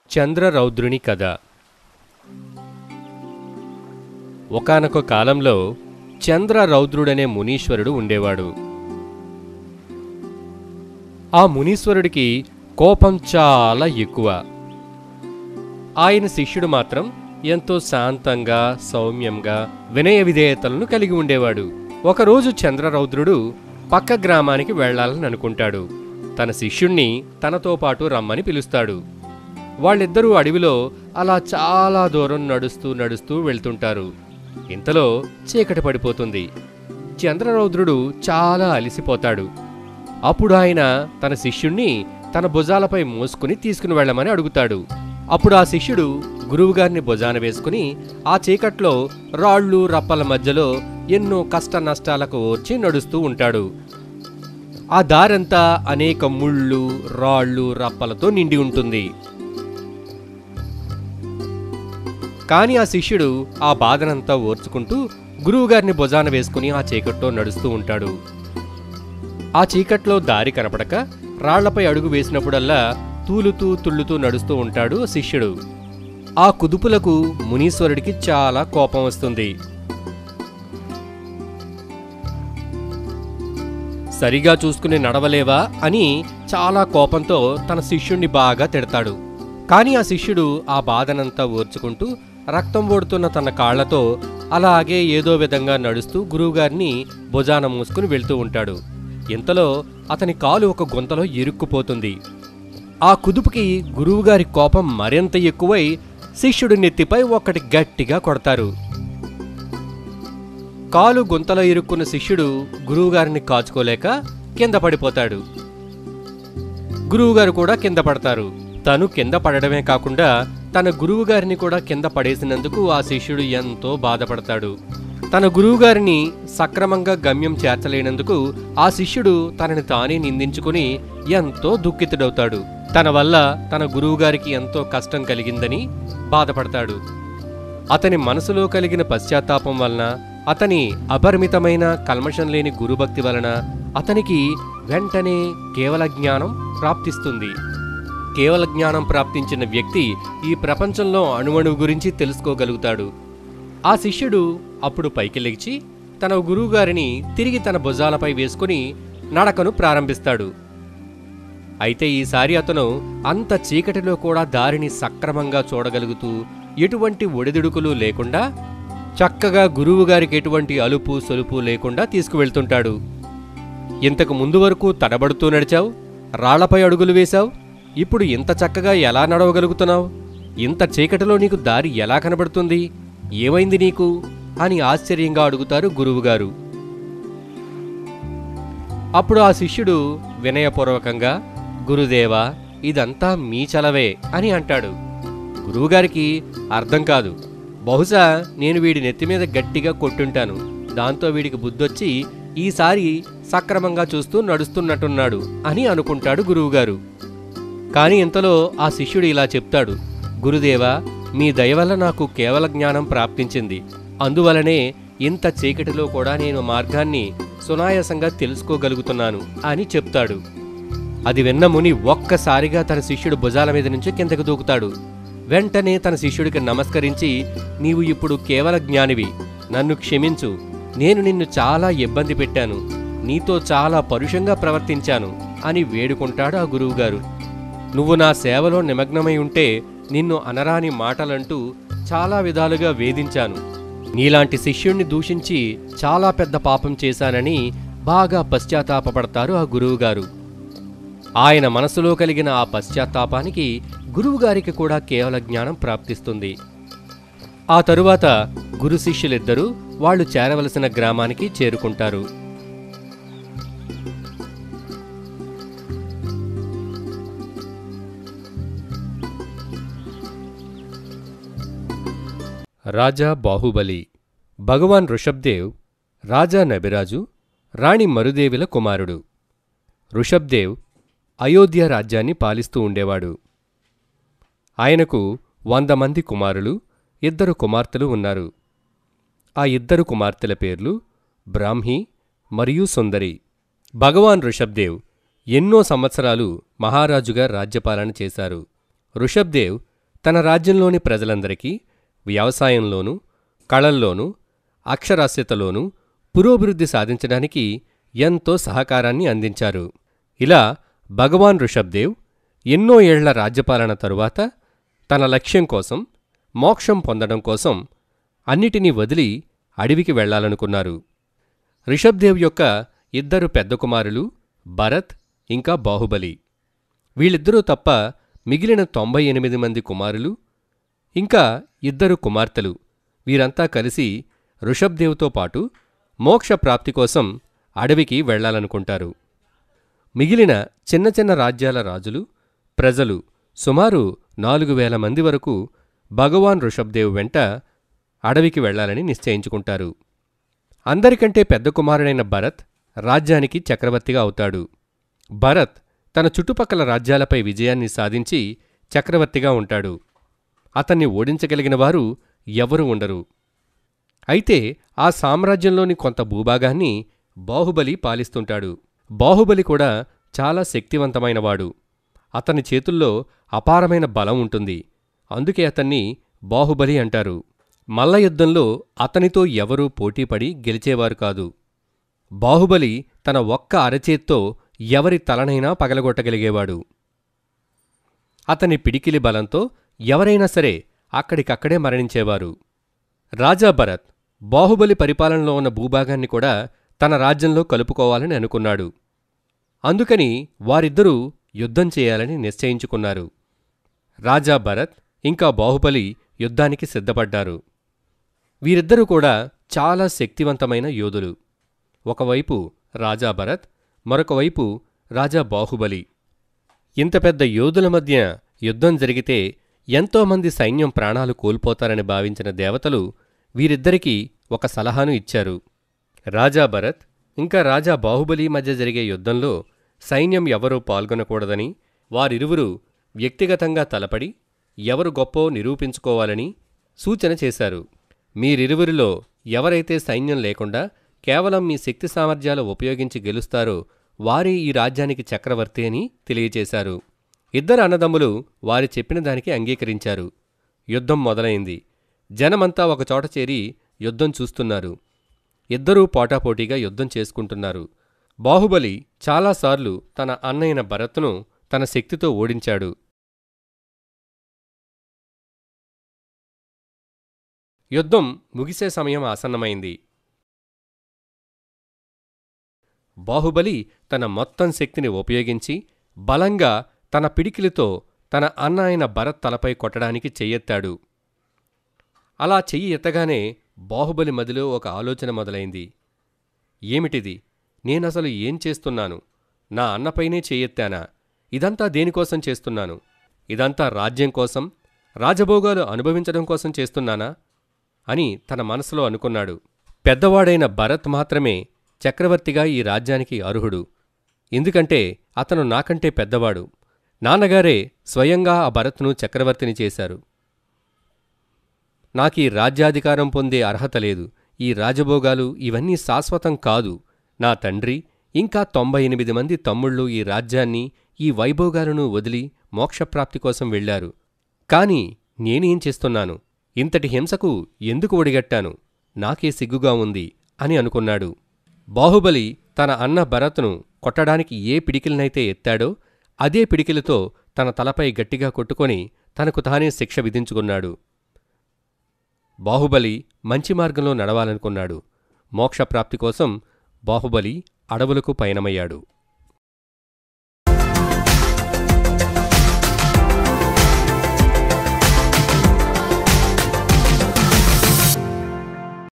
చంద్రరౌద్రుని కథ ఒకానొక కాలంలో చంద్రరౌద్రుడనే మునీశ్వరుడు ఉండేవాడు ఆ మునీశ్వరుడికి కోపం చాలా ఎక్కువ ఆయన శిష్యుడు మాత్రం ఎంతో శాంతంగా సౌమ్యంగా వినయ విధేయతలను కలిగి ఉండేవాడు ఒకరోజు చంద్రరౌద్రుడు పక్క గ్రామానికి వెళ్ళాలని అనుకుంటాడు తన శిష్యుణ్ణి తనతో పాటు రమ్మని పిలుస్తాడు వాళ్ళిద్దరూ అడవిలో అలా చాలా దూరం నడుస్తూ నడుస్తూ వెళ్తుంటారు ఇంతలో చీకటి పడిపోతుంది చంద్రరౌద్రుడు చాలా అలసిపోతాడు అప్పుడు ఆయన తన శిష్యుణ్ణి తన భుజాలపై మోసుకుని తీసుకుని వెళ్ళమని అడుగుతాడు అప్పుడు ఆ శిష్యుడు గురువుగారిని భుజాన వేసుకుని ఆ చీకట్లో రాళ్ళు రప్పల మధ్యలో ఎన్నో కష్ట నష్టాలకు ఓర్చి నడుస్తూ ఉంటాడు ఆ దారంతా అనేక ముళ్ళు రాళ్ళు రప్పలతో నిండి ఉంటుంది కానీ ఆ శిష్యుడు ఆ బాధనంతా ఓర్చుకుంటూ గురువుగారిని భుజాన వేసుకుని ఆ చీకట్లో నడుస్తూ ఉంటాడు ఆ చీకట్లో దారి కనపడక రాళ్లపై అడుగు వేసినప్పుడల్లా తూలుతూ తుళ్ళుతూ నడుస్తూ ఉంటాడు శిష్యుడు ఆ కుదుపులకు మునీశ్వరుడికి చాలా కోపం వస్తుంది సరిగా చూసుకుని నడవలేవా అని చాలా కోపంతో తన శిష్యుణ్ణి బాగా తిడతాడు కానీ ఆ శిష్యుడు ఆ బాధనంతా ఓర్చుకుంటూ రక్తం ఓడుతున్న తన కాళ్లతో అలాగే ఏదో విధంగా నడుస్తూ గురువుగారిని భుజాన మూసుకుని వెళ్తూ ఉంటాడు ఇంతలో అతని కాలు ఒక గుంతలో ఇరుక్కుపోతుంది ఆ కుదుపుకి గురువుగారి కోపం మరింత ఎక్కువై శిష్యుడి నెత్తిపై ఒకటి గట్టిగా కొడతారు కాలు గుంతలో ఇరుక్కున్న శిష్యుడు గురువుగారిని కాచుకోలేక కింద పడిపోతాడు గురువుగారు కూడా కింద పడతారు తను కింద పడడమే కాకుండా తన గురువుగారిని కూడా కింద పడేసినందుకు ఆ శిష్యుడు ఎంతో బాధపడతాడు తన గురువుగారిని సక్రమంగా గమ్యం చేర్చలేనందుకు ఆ శిష్యుడు తనని తానే నిందించుకుని ఎంతో దుఃఖితుడవుతాడు తన వల్ల తన గురువుగారికి ఎంతో కష్టం కలిగిందని బాధపడతాడు అతని మనసులో కలిగిన పశ్చాత్తాపం వలన అతని అపరిమితమైన కల్మషం లేని గురుభక్తి వలన అతనికి వెంటనే కేవల జ్ఞానం ప్రాప్తిస్తుంది కేవల జ్ఞానం ప్రాప్తించిన వ్యక్తి ఈ ప్రపంచంలో అణువణువు గురించి తెలుసుకోగలుగుతాడు ఆ శిష్యుడు అప్పుడు పైకి లేచి తన గురువుగారిని తిరిగి తన భుజాలపై వేసుకుని నడకను ప్రారంభిస్తాడు అయితే ఈసారి అతను అంత చీకటిలో కూడా దారిని సక్రమంగా చూడగలుగుతూ ఎటువంటి ఒడిదుడుకులు లేకుండా చక్కగా గురువుగారికి ఎటువంటి అలుపు సొలుపు లేకుండా తీసుకువెళ్తుంటాడు ఇంతకు ముందు వరకు తడబడుతూ నడిచావు రాళ్లపై అడుగులు వేశావు ఇప్పుడు ఇంత చక్కగా ఎలా నడవగలుగుతున్నావు ఇంత చీకటిలో నీకు దారి ఎలా కనబడుతుంది ఏమైంది నీకు అని ఆశ్చర్యంగా అడుగుతారు గురువుగారు అప్పుడు ఆ శిష్యుడు వినయపూర్వకంగా గురుదేవా ఇదంతా మీ చలవే అని అంటాడు గురువుగారికి అర్థం కాదు బహుశా నేను వీడి నెత్తి మీద గట్టిగా కొట్టుంటాను దాంతో వీడికి బుద్ధొచ్చి ఈసారి సక్రమంగా చూస్తూ నడుస్తున్నట్టున్నాడు అని అనుకుంటాడు గురువుగారు కాని ఇంతలో ఆ శిష్యుడు ఇలా చెప్తాడు గురుదేవా మీ దయ వల్ల నాకు కేవల జ్ఞానం ప్రాప్తించింది అందువలనే ఇంత చీకటిలో కూడా నేను మార్గాన్ని సునాయాసంగా తెలుసుకోగలుగుతున్నాను అని చెప్తాడు అది విన్న ముని ఒక్కసారిగా తన శిష్యుడు భుజాల మీద నుంచి కిందకు దూకుతాడు వెంటనే తన శిష్యుడికి నమస్కరించి నీవు ఇప్పుడు కేవల జ్ఞానివి నన్ను క్షమించు నేను నిన్ను చాలా ఇబ్బంది పెట్టాను నీతో చాలా పరుషంగా ప్రవర్తించాను అని వేడుకుంటాడు ఆ గురువుగారు నువ్వు నా సేవలో నిమగ్నమై ఉంటే నిన్ను అనరాని మాటలంటూ చాలా విధాలుగా వేధించాను నీలాంటి శిష్యుణ్ణి దూషించి చాలా పెద్ద పాపం చేశానని బాగా పశ్చాత్తాపపడతారు ఆ గురువుగారు ఆయన మనసులో కలిగిన ఆ పశ్చాత్తాపానికి గురువుగారికి కూడా కేవల జ్ఞానం ప్రాప్తిస్తుంది ఆ తరువాత గురు శిష్యులిద్దరూ వాళ్ళు చేరవలసిన గ్రామానికి చేరుకుంటారు రాజా బాహుబలి భగవాన్ ఋషభ్దేవ్ రాజా నబిరాజు రాణి మరుదేవిల కుమారుడు ఋషభ్దేవ్ అయోధ్య రాజ్యాన్ని పాలిస్తూ ఉండేవాడు ఆయనకు వంద మంది కుమారులు ఇద్దరు కుమార్తెలు ఉన్నారు ఆ ఇద్దరు కుమార్తెల పేర్లు బ్రాహ్మి మరియు సుందరి భగవాన్ ఋషభ్దేవ్ ఎన్నో సంవత్సరాలు మహారాజుగా రాజ్యపాలన చేశారు ఋషభ్దేవ్ తన రాజ్యంలోని ప్రజలందరికీ వ్యవసాయంలోనూ కళల్లోనూ అక్షరాస్యతలోనూ పురోభివృద్ధి సాధించడానికి ఎంతో సహకారాన్ని అందించారు ఇలా భగవాన్ ఋషభ్దేవ్ ఎన్నో ఏళ్ల రాజ్యపాలన తరువాత తన లక్ష్యం కోసం మోక్షం పొందడం కోసం అన్నిటినీ వదిలి అడవికి వెళ్లాలనుకున్నారు రిషభ్దేవ్ యొక్క ఇద్దరు పెద్ద కుమారులు భరత్ ఇంకా బాహుబలి వీళ్ళిద్దరూ తప్ప మిగిలిన తొంభై ఎనిమిది మంది కుమారులు ఇంకా ఇద్దరు కుమార్తెలు వీరంతా కలిసి ఋషభ్దేవ్తో పాటు మోక్ష ప్రాప్తి కోసం అడవికి వెళ్లాలనుకుంటారు మిగిలిన చిన్న చిన్న రాజ్యాల రాజులు ప్రజలు సుమారు నాలుగు వేల మంది వరకు భగవాన్ ఋషభ్దేవ్ వెంట అడవికి వెళ్లాలని నిశ్చయించుకుంటారు అందరికంటే పెద్ద కుమారుడైన భరత్ రాజ్యానికి చక్రవర్తిగా అవుతాడు భరత్ తన చుట్టుపక్కల రాజ్యాలపై విజయాన్ని సాధించి చక్రవర్తిగా ఉంటాడు అతన్ని ఓడించగలిగిన వారు ఎవరు ఉండరు అయితే ఆ సామ్రాజ్యంలోని కొంత భూభాగాన్ని బాహుబలి పాలిస్తుంటాడు బాహుబలి కూడా చాలా శక్తివంతమైనవాడు అతని చేతుల్లో అపారమైన బలం ఉంటుంది అందుకే అతన్ని బాహుబలి అంటారు మల్ల యుద్ధంలో అతనితో ఎవరూ పోటీపడి గెలిచేవారు కాదు బాహుబలి తన ఒక్క అరచేత్తో ఎవరి తలనైనా పగలగొట్టగలిగేవాడు అతని పిడికిలి బలంతో ఎవరైనా సరే అక్కడికక్కడే మరణించేవారు రాజా భరత్ బాహుబలి పరిపాలనలో ఉన్న భూభాగాన్ని కూడా తన రాజ్యంలో కలుపుకోవాలని అనుకున్నాడు అందుకని వారిద్దరూ యుద్ధం చేయాలని నిశ్చయించుకున్నారు రాజా భరత్ ఇంకా బాహుబలి యుద్ధానికి సిద్ధపడ్డారు వీరిద్దరూ కూడా చాలా శక్తివంతమైన యోధులు ఒకవైపు రాజా భరత్ మరొక వైపు రాజా బాహుబలి ఇంత పెద్ద యోధుల మధ్య యుద్ధం జరిగితే ఎంతోమంది సైన్యం ప్రాణాలు కోల్పోతారని భావించిన దేవతలు వీరిద్దరికీ ఒక సలహాను ఇచ్చారు రాజా భరత్ ఇంకా రాజా బాహుబలి మధ్య జరిగే యుద్ధంలో సైన్యం ఎవరూ పాల్గొనకూడదని వారిరువురు వ్యక్తిగతంగా తలపడి ఎవరు గొప్పో నిరూపించుకోవాలని సూచన చేశారు మీరిరువురిలో ఎవరైతే సైన్యం లేకుండా కేవలం మీ శక్తి సామర్థ్యాలు ఉపయోగించి గెలుస్తారో వారే ఈ రాజ్యానికి చక్రవర్తి అని తెలియచేశారు ఇద్దరు అన్నదమ్ములు వారి చెప్పిన దానికి అంగీకరించారు యుద్ధం మొదలైంది జనమంతా ఒకచోట చేరి యుద్ధం చూస్తున్నారు ఇద్దరూ పోటాపోటీగా యుద్ధం చేసుకుంటున్నారు బాహుబలి చాలాసార్లు తన అన్నయ్యన భరత్ను తన శక్తితో ఓడించాడు యుద్ధం ముగిసే సమయం ఆసన్నమైంది బాహుబలి తన మొత్తం శక్తిని ఉపయోగించి బలంగా తన పిడికిలితో తన అన్న అయిన భరత్ తలపై కొట్టడానికి చెయ్యెత్తాడు అలా చెయ్యి ఎత్తగానే బాహుబలి మదిలో ఒక ఆలోచన మొదలైంది ఏమిటిది నేనసలు ఏం చేస్తున్నాను నా అన్నపైనే చెయ్యెత్తానా ఇదంతా దేనికోసం చేస్తున్నాను ఇదంతా రాజ్యం కోసం రాజభోగాలు అనుభవించడం కోసం చేస్తున్నానా అని తన మనసులో అనుకున్నాడు పెద్దవాడైన భరత్ మాత్రమే చక్రవర్తిగా ఈ రాజ్యానికి అర్హుడు ఎందుకంటే అతను నాకంటే పెద్దవాడు నాన్నగారే స్వయంగా ఆ భరత్ను చక్రవర్తిని చేశారు నాకీ రాజ్యాధికారం పొందే అర్హత లేదు ఈ రాజభోగాలు ఇవన్నీ శాశ్వతం కాదు నా తండ్రి ఇంకా తొంభై ఎనిమిది మంది తమ్ముళ్ళు ఈ రాజ్యాన్ని ఈ వైభోగాలను వదిలి మోక్షప్రాప్తి కోసం వెళ్లారు కాని నేనేం చేస్తున్నాను ఇంతటి హింసకు ఎందుకు ఒడిగట్టాను నాకే సిగ్గుగా ఉంది అని అనుకున్నాడు బాహుబలి తన అన్న భరత్ను కొట్టడానికి ఏ పిడికిలనైతే ఎత్తాడో అదే పిడికిలతో తన తలపై గట్టిగా కొట్టుకొని తనకు తానే శిక్ష విధించుకున్నాడు బాహుబలి మంచి మార్గంలో నడవాలనుకున్నాడు మోక్షప్రాప్తి కోసం బాహుబలి అడవులకు పయనమయ్యాడు